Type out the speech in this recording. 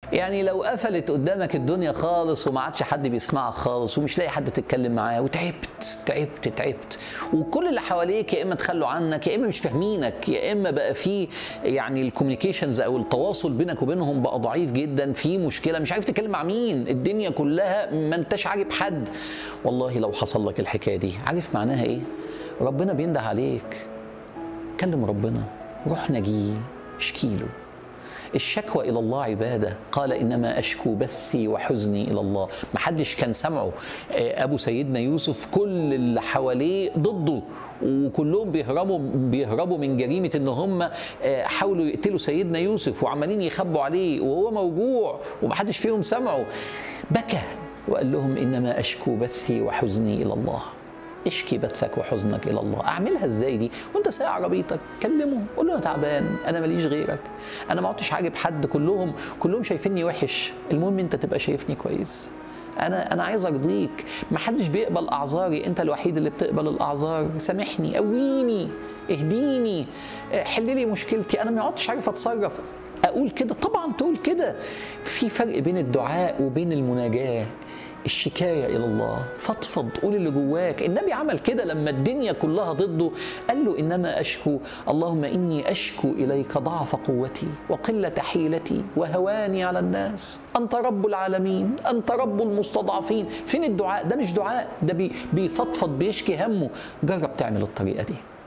يعني لو قفلت قدامك الدنيا خالص وما عادش حد بيسمعك خالص ومش لاقي حد تتكلم معاه وتعبت تعبت تعبت وكل اللي حواليك يا اما تخلوا عنك يا اما مش فاهمينك يا اما بقى في يعني الكوميونيكيشنز او التواصل بينك وبينهم بقى ضعيف جدا في مشكله مش عارف تتكلم مع مين الدنيا كلها ما انتش عاجب حد والله لو حصل لك الحكايه دي عارف معناها ايه ربنا بينده عليك كلم ربنا روح نجيه اشكيله الشكوى الى الله عباده قال انما اشكو بثي وحزني الى الله ما حدش كان سمعه آه، ابو سيدنا يوسف كل اللي حواليه ضده وكلهم بيهربوا بيهربوا من جريمه ان هم آه، حاولوا يقتلوا سيدنا يوسف وعمالين يخبوا عليه وهو موجوع ومحدش فيهم سمعه بكى وقال لهم انما اشكو بثي وحزني الى الله اشكي بثك وحزنك الى الله اعملها ازاي دي وانت سايق عربيتك كلمه قول له انا تعبان انا ماليش غيرك انا ما عدتش عاجب حد كلهم كلهم شايفيني وحش المهم انت تبقى شايفني كويس انا انا عايز ارضيك ما حدش بيقبل اعذاري انت الوحيد اللي بتقبل الاعذار سامحني قويني اهديني حل لي مشكلتي انا ما عدتش عارف اتصرف اقول كده طبعا تقول كده في فرق بين الدعاء وبين المناجاه الشكاية إلى الله فضفض قول اللي جواك النبي عمل كده لما الدنيا كلها ضده قال له إنما أشكو اللهم إني أشكو إليك ضعف قوتي وقلة حيلتي وهواني على الناس أنت رب العالمين أنت رب المستضعفين فين الدعاء ده مش دعاء ده بي- بيفضفض بيشكي همه جرب تعمل الطريقة دي